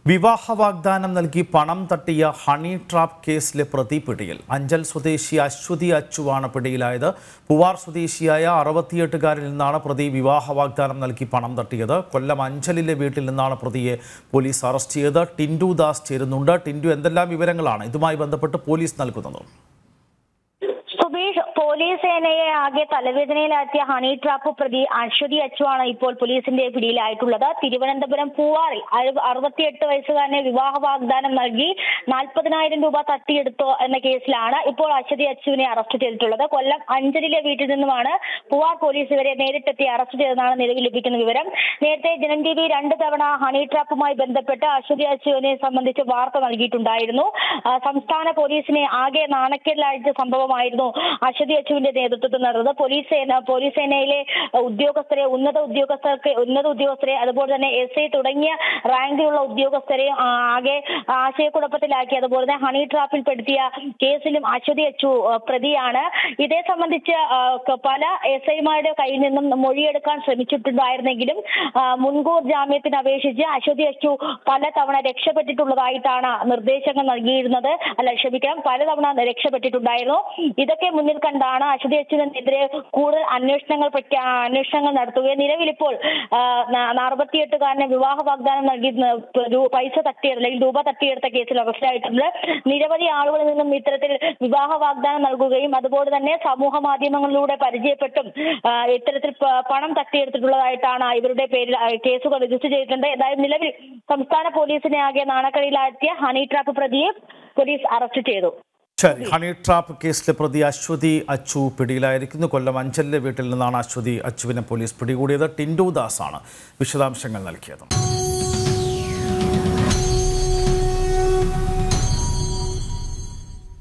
വിവാഹ വാഗ്ദാനം നൽകി പണം തട്ടിയ ഹണി ട്രാപ്പ് കേസിലെ പ്രതി പിടിയിൽ അഞ്ചൽ സ്വദേശി അശ്വതി അച്ചുവാണ് പിടിയിലായത് പൂവാർ സ്വദേശിയായ അറുപത്തിയെട്ടുകാരിൽ നിന്നാണ് പ്രതി വിവാഹ വാഗ്ദാനം നൽകി പണം തട്ടിയത് കൊല്ലം അഞ്ചലിലെ വീട്ടിൽ നിന്നാണ് പ്രതിയെ പോലീസ് അറസ്റ്റ് ചെയ്ത് ടിൻഡു ദാസ് ചേരുന്നുണ്ട് ടിൻഡു എന്തെല്ലാം വിവരങ്ങളാണ് ഇതുമായി ബന്ധപ്പെട്ട് പോലീസ് നൽകുന്നത് സുബീഷ് പോലീസ് സേനയെ ആകെ തലവേദനയിലാക്കിയ ഹണി ട്രാപ്പ് പ്രതി അശ്വതി അച്ചുവാണ് ഇപ്പോൾ പോലീസിന്റെ പിടിയിലായിട്ടുള്ളത് തിരുവനന്തപുരം പൂവാറിൽ അറു- അറുപത്തിയെട്ട് വയസ്സുകാരനെ വിവാഹ വാഗ്ദാനം നൽകി നാൽപ്പതിനായിരം രൂപ തട്ടിയെടുത്തോ എന്ന കേസിലാണ് ഇപ്പോൾ അശ്വതി അച്ചുവിനെ അറസ്റ്റ് ചെയ്തിട്ടുള്ളത് കൊല്ലം അഞ്ചലിലെ വീട്ടിൽ നിന്നുമാണ് പൂവാർ പോലീസ് ഇവരെ നേരിട്ടെത്തി അറസ്റ്റ് ചെയ്തതാണ് നിലവിൽ ലഭിക്കുന്ന വിവരം നേരത്തെ ജനം ടി വി രണ്ട് തവണ ഹണി ട്രാപ്പുമായി ബന്ധപ്പെട്ട് അശ്വതി അച്ചുവിനെ സംബന്ധിച്ച് വാർത്ത നൽകിയിട്ടുണ്ടായിരുന്നു ആ, സംസ്ഥാന പോലീസിനെ ആകെ നാണക്കേടിലഴിച്ച സംഭവമായിരുന്നു അശ്വതി അച്ചുവിന്റെ നേതൃത്വത്തിൽ നടന്നത് പോലീസ് സേന പോലീസ് സേനയിലെ ഉദ്യോഗസ്ഥരെ ഉന്നത ഉദ്യോഗസ്ഥർക്ക് ഉന്നത ഉദ്യോഗസ്ഥരെ അതുപോലെ തന്നെ എസ് ഐ തുടങ്ങിയ റാങ്കിലുള്ള ഉദ്യോഗസ്ഥരെ ആ, ആകെ ആശയക്കുഴപ്പത്തിലാക്കി അതുപോലെ തന്നെ ഹണി ട്രാപ്പിൽ പെടുത്തിയ കേസിലും അശ്വതി അച്ചു ആ, പ്രതിയാണ് ഇതേ സംബന്ധിച്ച് ആ, ക- പല എസ് ഐമാരുടെ കയ്യിൽ നിന്നും മൊഴിയെടുക്കാൻ ശ്രമിച്ചിട്ടുണ്ടായിരുന്നെങ്കിലും ആ, മുൻകൂർ ജാമ്യത്തിന് അപേക്ഷിച്ച് അശ്വതി അച്ചു പലതവണ രക്ഷപ്പെട്ടിട്ടുള്ളതായിട്ടാണ് നിർദ്ദേശങ്ങൾ നൽകിയിരുന്നത് അല്ല ക്ഷമിക്കണം പലതവണ രക്ഷപ്പെട്ടിട്ടുണ്ടായിരുന്നു ഇതൊക്കെ മുന്നിൽ കണ്ടാണ് അശ്വതി അച്യുതനെതിരെ കൂടുതൽ അന്വേഷണങ്ങൾ പ്രഖ്യാ അന്വേഷണങ്ങൾ നടത്തുകയും നിലവിലിപ്പോൾ അറുപത്തിയെട്ടുകാരനെ വിവാഹ വാഗ്ദാനം നൽകി ന- രൂ- പൈസ തട്ടിയത് അല്ലെങ്കിൽ രൂപ തട്ടിയെടുത്ത കേസിൽ അറസ്റ്റിലായിട്ടുണ്ട് നിരവധി ആളുകളിൽ നിന്നും ഇത്തരത്തിൽ വിവാഹ വാഗ്ദാനം നൽകുകയും അതുപോലെ തന്നെ സമൂഹ മാധ്യമങ്ങളിലൂടെ പരിചയപ്പെട്ടും ആ, ഇത്തരത്തിൽ പ- പണം തട്ടിയെടുത്തിട്ടുള്ളതായിട്ടാണ് ഇവരുടെ പേരിൽ ആ, കേസുകൾ രജിസ്റ്റർ ചെയ്തിട്ടുണ്ട് ഏതായാലും നിലവിൽ സംസ്ഥാന പോലീസിനെ ആകെ നാണക്കടിയിലാക്കിയ ഹണി ട്രാപ്പ് പ്രതിയെ പോലീസ് അറസ്റ്റ് ചെയ്തു ശരി ഹണി ട്രാപ്പ് കേസിലെ പ്രതി അശ്വതി അച്ചു പിടിയിലായിരിക്കുന്നു കൊല്ലം അഞ്ചലിലെ വീട്ടിൽ നിന്നാണ് അശ്വതി അച്ചുവിനെ പോലീസ് പിടികൂടിയത് ടിൻഡു ദാസ് ആണ് വിശദാംശങ്ങൾ നൽകിയത്